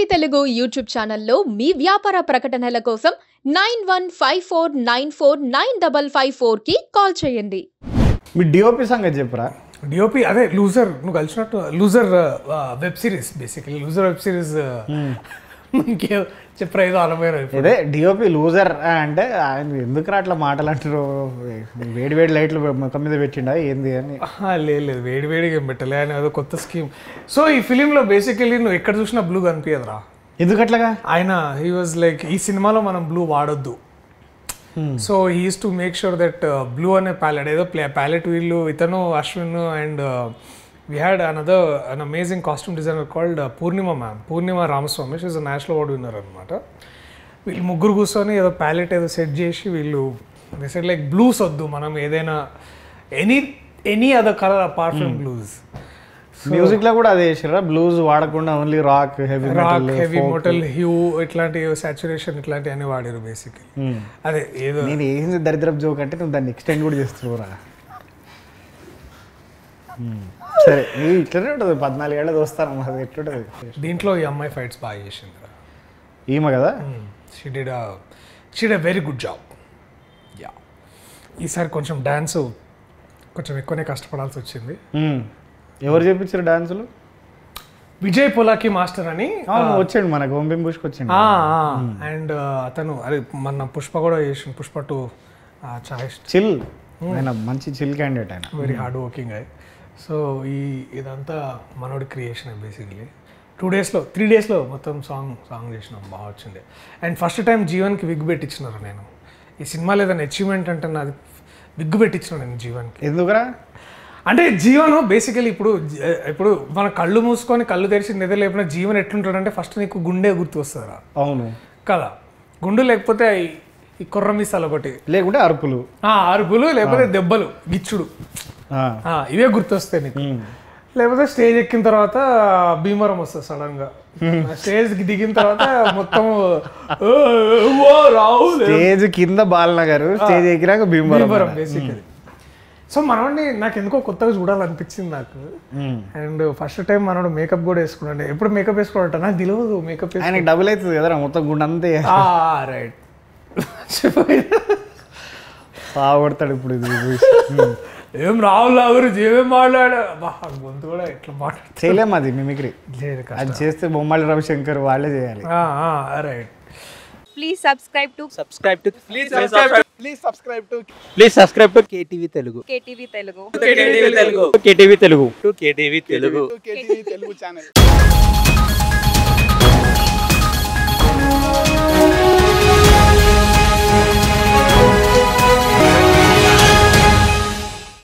Telugu YouTube ఛానల్లో మీ వ్యాపార ప్రకటనల కోసం nine one five four nine four nine double five four కి కాల్ చేయండి మీ డిఓపి సంగతి చెప్పురా డిఓపి అదే లూజర్ నువ్వు కలిసినట్టు loser web series basically loser web series మనకి చెప్పరా ఏదో అనమైన ఇదే డిఓపి లూజర్ అంటే ఆయన ఎందుకు అట్లా మాటలు అంటారు వేడి వేడి లైట్లు ముఖం మీద పెట్టిండా ఏంది అని లేదు లేదు వేడి వేడిగా ఏం పెట్టలే అని అదో కొత్త స్కీమ్ సో ఈ ఫిలింలో బేసికలీ నువ్వు ఎక్కడ చూసినా బ్లూ కనిపించదురా ఎందుకు అట్లాగా ఆయన హీ వాజ్ లైక్ ఈ సినిమాలో మనం బ్లూ వాడొద్దు so he's to make sure that blue అనే ప్యాలెట్ ఏదో ప్లే ప్యాలెట్ వీళ్ళు ఇతను Ashwin and we had another an amazing costume designer called Purnima ma'am Purnima Ramaswamy she's a national award winner అనమాట వీళ్ళు ముగ్గురు కూర్చొని ఏదో ప్యాలెట్ ఏదో సెట్ చేసి వీళ్ళు సెట్ లైక్ బ్లూస్ వద్దు మనం ఏదైనా any any other colour apart from blues music లో కూడా అదే చేసిరా బ్లూజ్ వాడకుండా only rock heavy rock heavy metal hue ఇట్లాంటి సాచురేషన్ ఇట్లాంటివి అన్ని వాడారు బేసిక్లీ అదే ఏదో నేను ఏంది దరిద్రపు జోక్ అంటే నువ్వు దాన్ని ఎక్స్టెండ్ కూడా చేస్తున్నావురా Hmm. సరే నీ ఇట్లనే ఉంటుంది పద్నాలుగేళ్ళ దోస్తాను అది ఎట్లుంటుంది దీంట్లో ఈ అమ్మాయి ఫైట్స్ బాగా చేసింది ఈమె కదా she did she did very good job yeah ఈసారి కొంచెం డ్యాన్స్ కొంచెం ఎక్కువనే కష్టపడాల్సి వచ్చింది Hmm. ఎవరు చేపించారు డాన్సులు విజయ్ పొలాకి మాస్టర్ అని అవును వచ్చాడు మనకు ఓం బిం బుష్కి వచ్చిండు అండ్ అతను అదే మన పుష్ప కూడా చేసిండు పుష్ప టూ చాలా ఇష్టం చిల్ ఆయన మంచి చిల్ క్యాండిడేట్ ఆయన వెరీ హార్డ్ వర్కింగ్ అయ్యి సో ఈ ఇదంతా మనోడి క్రియేషన్ బేసిక్లీ టూ డేస్లో త్రీ డేస్లో మొత్తం సాంగ్ సాంగ్ చేసినాం బాగా వచ్చింది అండ్ ఫస్ట్ టైం జీవన్కి విగ్ పెట్టించినారు నేను ఈ సినిమాలో ఏదైనా అచీవ్మెంట్ అంటే నాది విగ్ పెట్టించిన నేను జీవన్కి ఎందుకురా అంటే జీవన్ బేసికలీ ఇప్పుడు జ- ఇప్పుడు మన కళ్ళు మూసుకొని కళ్ళు తెరిచి నిద్ర లేపిన జీవన్ ఎట్లుంటాడంటే ఫస్ట్ నీకు గుండె గుర్తు వస్తుందిరా అవును కదా గుండు లేకపోతే ఈ- ఈ కుర్ర మీసాలు ఒకటి లేకుంటే అరుపులు ఆ, అరుపులు లేకపోతే దెబ్బలు గిచ్చుడు ఆ. ఆ, ఇవే గుర్తొస్తాయి నీకు లేకపోతే స్టేజ్ ఎక్కిన తర్వాత భీమవరం వస్తుంది సడన్ గా స్టేజ్ కి దిగిన తర్వాత మొత్తం "ఓ, ఓ, రాహుల్ స్టేజ్ కింద బాలనగర్ స్టేజ్ ఎక్కినాక భీమవరం భీమవరం బేసికలీ సో మనోడిని నాకు ఎందుకో కొత్తగా చూడాలనిపించింది నాకు అండ్ ఫస్ట్ టైం మనోడు మేకప్ కూడా వేసుకున్నాడు ఎప్పుడు మేకప్ వేసుకోవట నాకు తెలియదు మేకప్ ఆయనకి డబుల్ అవుతుంది కదా మొత్తం గుండె అంతే రైట్ సాగొడతాడు ఇప్పుడు ఇది Hmm. ఏం రాహుల్ గారు ఏమేం మాట్లాడా బా గొంతు కూడా ఎట్లా మాట్లాడు చేయలేం అది మిమిక్రీ లేదు అది చేస్తే బొమ్మలి రవిశంకర్ వాళ్ళే చేయాలి right Please subscribe to subscribe to please subscribe to please subscribe to please subscribe to KTV Telugu KTV Telugu. KTV Telugu KTV Telugu to KTV Telugu KTV Telugu channel.